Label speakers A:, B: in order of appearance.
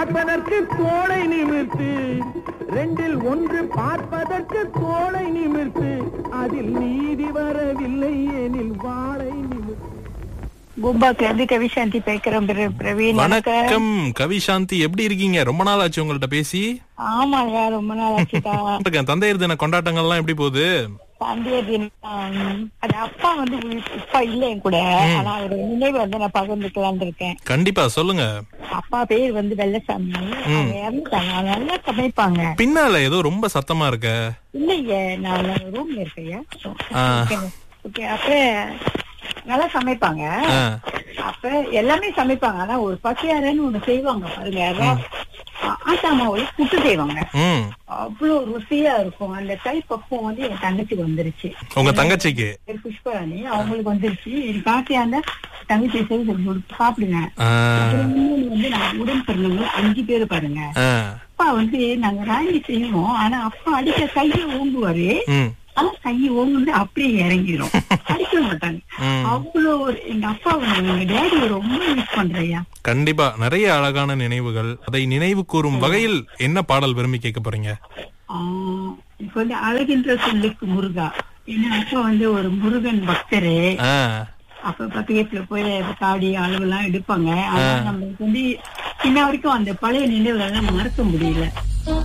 A: கேட்பதற்கு தோளை நிமிர்த்து ரெண்டில் ஒன்று பார்ப்பதற்கு தோளை நிமிர்த்து அதில் நீதி வரவில்லை எனில் வாளை நிமிர்த்து
B: பூம்பாக்கு இருந்து கவிசாந்தி பேக்கிறோம் பிர- பிரவீன் எனக்கு
C: வணக்கம் கவி சாந்தி எப்படி இருக்கீங்க ரொம்ப நாள் ஆச்சு உங்கள்ட்ட பேசி
B: ஆமாங்க ரொம்ப நாள் ஆச்சுக்கா
C: இருக்கேன் தந்தையர் தின கொண்டாட்டங்கள்லாம் எப்படி போகுது
B: தந்தையர் தினம் அது அப்பா வந்து உள்- இப்ப இல்ல என் கூட ஆனா ஒரு நினைவு வந்து நான் பகிர்ந்துக்கலாம்னு இருக்கேன்
C: கண்டிப்பா சொல்லுங்க
B: அப்பா பேர் வந்து வெள்ளசாமி அவங்க இறந்துட்டாங்க அவங்க நல்லா சமைப்பாங்க
C: பின்னால ஏதோ ரொம்ப சத்தமா இருக்க
B: இல்லையே நான் ரூம்ல இருக்கேன்
C: ஆ.
B: ஓகே அப்ப நல்லா சமைப்பாங்க
C: ஆ,
B: அப்ப எல்லாமே சமைப்பாங்க ஆனா ஒரு பசியாரன்னு ஒண்ணு செய்வாங்க பாருங்க அதான் ஆட்டா மாவுல புட்டு செய்வாங்க
C: ம்
B: அவ்வளவு ருசியா இருக்கும் அந்த கை பக்குவம் வந்து என் தங்கச்சிக்கு வந்துருச்சு
C: உங்க தங்கச்சிக்கு
B: பேர் புஷ்பராணி அவங்களுக்கு வந்துருச்சு எனக்கு ஆசையா இருந்தா தங்கச்சி செய்து கொடுத்து சாப்பிடுங்க
C: ஆ,
B: அப்புறம் இன்னொன்னு வந்து நாங்க உடன் பிறந்தவங்க அஞ்சு பேர் பாருங்க
C: ஆ,
B: அப்பா வந்து நாங்க ராணி செய்வோம் ஆனா அப்பா அடிக்க கையை ஓங்குவாரு
C: ம்,
B: ஆனா கையை ஓங்குந்து அப்படியே இறங்கிடும் அடிக்க மாட்டாங்க
C: ம்.
B: அவ்வளவு ஒரு எங்க அப்பா எங்க டேடி ரொம்ப மிஸ் பண்றையா
C: கண்டிப்பா நிறைய அழகான நினைவுகள் அதை நினைவு கூறும் வகையில் என்ன பாடல் விரும்பி கேட்க போறீங்க
B: ஆஹ் இப்ப வந்து அழகின்ற சொல்லுக்கு முருகா ஏன்னா அப்பா வந்து ஒரு முருகன் பக்தரு
C: ஆ,
B: அப்ப பத்து வீட்டுல போய் காடி அளவு எல்லாம் எடுப்பாங்க ஆனா நம்மளுக்கு வந்து இன்ன வரைக்கும் அந்த பழைய நினைவுகள் எல்லாம் மறக்க முடியல